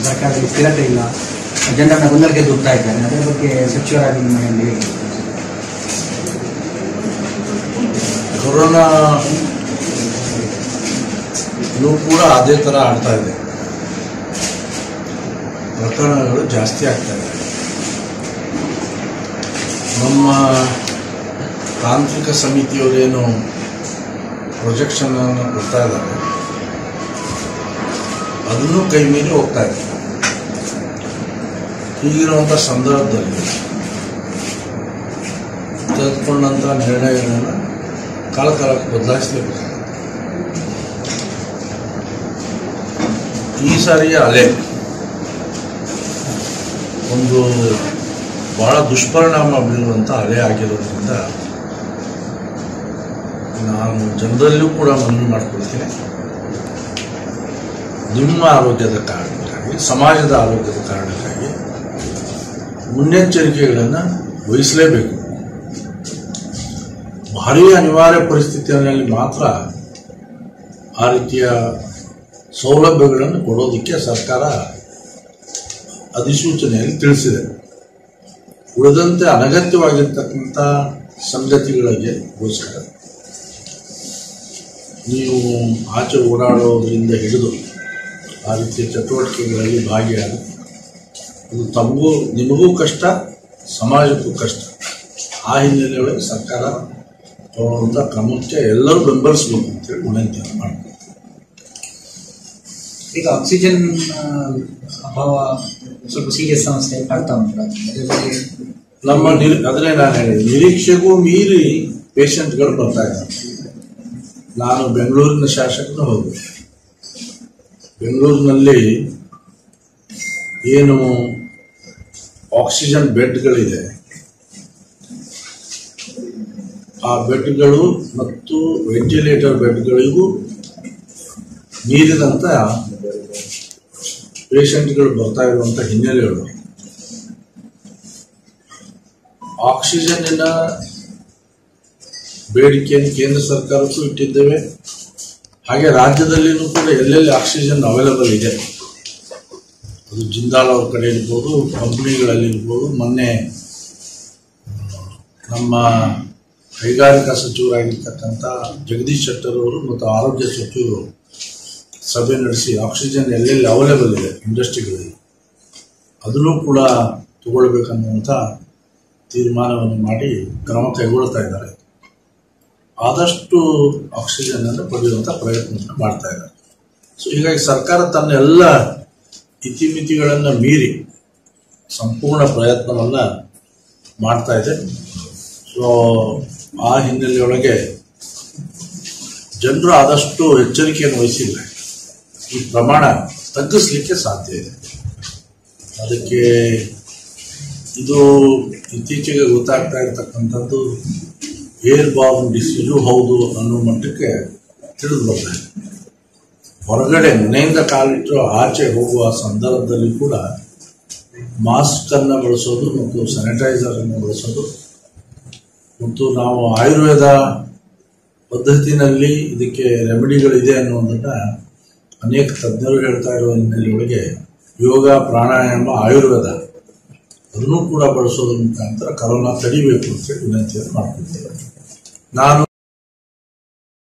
ಸರ್ಕಾರದಲ್ಲಿ ಸ್ಥಿರತೆ ಇಲ್ಲ ಜನರನ್ನ ಗೊಂದಲಕ್ಕೆ ದೂಡ್ತಾ ಇದ್ದಾರೆ ಅದರ ಬಗ್ಗೆ ಸಚಿವರಾಗಿ ನಿಮ್ಮ ಮನೆಯಲ್ಲಿ ಹೇಗೆ ಕೊರೋನಾ ಇವು ಕೂಡ ಅದೇ ಥರ ಆಡ್ತಾ ಇದೆ ಪ್ರಕರಣಗಳು ಜಾಸ್ತಿ ಆಗ್ತಾ ಇದೆ ನಮ್ಮ ತಾಂತ್ರಿಕ ಸಮಿತಿಯವರೇನು ಪ್ರೊಜೆಕ್ಷನ್ ಅನ್ನು ಕೊಡ್ತಾ ಇದ್ದಾರೆ ಅದನ್ನು ಕೈ ಮೀರಿ ಹೋಗ್ತಾ ಇದೆ ಹೀಗಿರುವಂಥ ಸಂದರ್ಭದಲ್ಲಿ ತೆಗೆದುಕೊಂಡಂಥ ನಿರ್ಣಯಗಳನ್ನು ಕಾಲ ಕಾಲಕ್ಕೆ ಬದಲಾಯಿಸಲೇಬೇಕು ಈ ಸಾರಿಯ ಅಲೆ ಒಂದು ಬಹಳ ದುಷ್ಪರಿಣಾಮ ಬೀರುವಂಥ ಅಲೆ ಆಗಿರೋದ್ರಿಂದ ನಾನು ಜನರಲ್ಲೂ ಕೂಡ ಮನವಿ ಮಾಡ್ಕೊಳ್ತೀನಿ ನಿಮ್ಮ ಆರೋಗ್ಯದ ಕಾರಣಕ್ಕಾಗಿ ಸಮಾಜದ ಆರೋಗ್ಯದ ಕಾರಣಕ್ಕಾಗಿ ಮುನ್ನೆಚ್ಚರಿಕೆಗಳನ್ನು ವಹಿಸಲೇಬೇಕು ಭಾರೀ ಅನಿವಾರ್ಯ ಪರಿಸ್ಥಿತಿಯಲ್ಲಿ ಮಾತ್ರ ಆ ರೀತಿಯ ಸೌಲಭ್ಯಗಳನ್ನು ಕೊಡೋದಕ್ಕೆ ಸರ್ಕಾರ ಅಧಿಸೂಚನೆಯಲ್ಲಿ ತಿಳಿಸಿದೆ ಉಳಿದಂತೆ ಅನಗತ್ಯವಾಗಿರ್ತಕ್ಕಂಥ ಸಂಗತಿಗಳಿಗೆ ಗೋಸ್ಕರ ನೀವು ಆಚೆ ಓಡಾಡೋದ್ರಿಂದ ಹಿಡಿದು ಆ ರೀತಿಯ ಚಟುವಟಿಕೆಗಳಲ್ಲಿ ಭಾಗಿಯಾಗಿ ಅದು ತಮಗೂ ನಿಮಗೂ ಕಷ್ಟ ಸಮಾಜಕ್ಕೂ ಕಷ್ಟ ಆ ಹಿನ್ನೆಲೆಯೊಳಗೆ ಸರ್ಕಾರ ತಗೊಳ್ಳುವಂಥ ಕ್ರಮಕ್ಕೆ ಎಲ್ಲರೂ ಬೆಂಬಲಿಸಬೇಕು ಅಂತೇಳಿ ವಿನಂತಿಯನ್ನು ಮಾಡ್ತೀನಿ ಈಗ ಆಕ್ಸಿಜನ್ ಆ, ಅಭಾವ ಸ್ವಲ್ಪ ಸೀರಿಯಸ್ ಸಮಸ್ಯೆ ಕಾಡ್ತಾ ಉಂಟು ಅದ್ರ ಬಗ್ಗೆ ನಮ್ಮ ನಿರ್ ಅದನ್ನೇ ನಾನು ಹೇಳಿದೆ ನಿರೀಕ್ಷೆಗೂ ಮೀರಿ ಪೇಷಂಟ್ಗಳು ಬರ್ತಾ ಇದ್ದಾರೆ ನಾನು ಬೆಂಗಳೂರಿನ ಶಾಸಕನು ಹೌದು ಬೆಂಗಳೂರಿನಲ್ಲಿ ಏನು ಆಕ್ಸಿಜನ್ ಬೆಡ್ಗಳಿದೆ ಆ ಬೆಡ್ಗಳು ಮತ್ತು ವೆಂಟಿಲೇಟರ್ ಬೆಡ್ಗಳಿಗೂ ಮೀರಿದಂಥ ಪೇಷಂಟ್ಗಳು ಬರ್ತಾ ಇರುವಂಥ ಹಿನ್ನೆಲೆಗಳು ಆಕ್ಸಿಜನ್ನಿನ ಬೇಡಿಕೆಯನ್ನು ಕೇಂದ್ರ ಸರ್ಕಾರಕ್ಕೂ ಇಟ್ಟಿದ್ದೇವೆ ಹಾಗೆ ರಾಜ್ಯದಲ್ಲಿನೂ ಕೂಡ ಎಲ್ಲೆಲ್ಲಿ ಆಕ್ಸಿಜನ್ ಅವೈಲಬಲ್ ಇದೆ ಅದು ಜಿಂದಾಲ್ ಅವ್ರ ಕಡೆ ಇರ್ಬೋದು ಕಂಪ್ನಿಗಳಲ್ಲಿ ಇರ್ಬೋದು ಮೊನ್ನೆ ನಮ್ಮ ಕೈಗಾರಿಕಾ ಸಚಿವರಾಗಿರ್ತಕ್ಕಂಥ ಜಗದೀಶ್ ಶೆಟ್ಟರ್ ಅವರು ಮತ್ತು ಆರೋಗ್ಯ ಸಚಿವರು ಸಭೆ ನಡೆಸಿ ಆಕ್ಸಿಜನ್ ಎಲ್ಲೆಲ್ಲಿ ಅವೈಲೇಬಲ್ ಇದೆ ಇಂಡಸ್ಟ್ರಿಗಳಲ್ಲಿ ಅದನ್ನು ಕೂಡ ತಗೊಳ್ಬೇಕನ್ನುವಂಥ ತೀರ್ಮಾನವನ್ನು ಮಾಡಿ ಕ್ರಮ ಕೈಗೊಳ್ತಾ ಇದ್ದಾರೆ ಆದಷ್ಟು ಆಕ್ಸಿಜನ್ ಅನ್ನು ಪಡೆಯುವಂಥ ಪ್ರಯತ್ನವನ್ನು ಮಾಡ್ತಾ ಇದ್ದಾರೆ ಸೊ ಹೀಗಾಗಿ ಸರ್ಕಾರ ತನ್ನ ಎಲ್ಲ ಇತಿಮಿತಿಗಳನ್ನು ಮೀರಿ ಸಂಪೂರ್ಣ ಪ್ರಯತ್ನವನ್ನು ಮಾಡ್ತಾ ಇದೆ ಸೊ ಆ ಹಿನ್ನೆಲೆಯೊಳಗೆ ಜನರು ಆದಷ್ಟು ಎಚ್ಚರಿಕೆಯನ್ನು ವಹಿಸಿದ್ರೆ ಈ ಪ್ರಮಾಣ ತಗ್ಗಿಸ್ಲಿಕ್ಕೆ ಸಾಧ್ಯ ಇದೆ ಅದಕ್ಕೆ ಇದು ಇತ್ತೀಚೆಗೆ ಗೊತ್ತಾಗ್ತಾ ಇರ್ತಕ್ಕಂಥದ್ದು ಏರ್ ಬಾರ್ನ್ ಡಿಸೀಸು ಹೌದು ಅನ್ನೋ ಮಟ್ಟಕ್ಕೆ ತಿಳಿದು ಬರ್ತಾ ಇದೆ ಹೊರಗಡೆ ಮನೆಯಿಂದ ಕಾಲಿಟ್ಟು ಆಚೆ ಹೋಗುವ ಸಂದರ್ಭದಲ್ಲಿ ಕೂಡ ಮಾಸ್ಕ್ ಅನ್ನು ಬಳಸೋದು ಮತ್ತು ಸ್ಯಾನಿಟೈಸರ್ ಅನ್ನು ಬಳಸೋದು ಮತ್ತು ನಾವು ಆಯುರ್ವೇದ ಪದ್ಧತಿನಲ್ಲಿ ಇದಕ್ಕೆ ರೆಮಿಡಿಗಳಿದೆ ಅನ್ನೋದನ್ನ ಅನೇಕ ತಜ್ಞರು ಹೇಳ್ತಾ ಇರುವ ಹಿನ್ನೆಲೆಯೊಳಗೆ ಯೋಗ ಪ್ರಾಣಾಯಾಮ ಆಯುರ್ವೇದ ಅದನ್ನು ಕೂಡ ಬಳಸೋದ್ರ ಮುಖಾಂತರ ಕರೋನಾ ತಡಿಬೇಕು ಅಂತ ವಿನಂತಿಯನ್ನು ಮಾಡ್ಕೊಳ್ತೇವೆ ನಾನು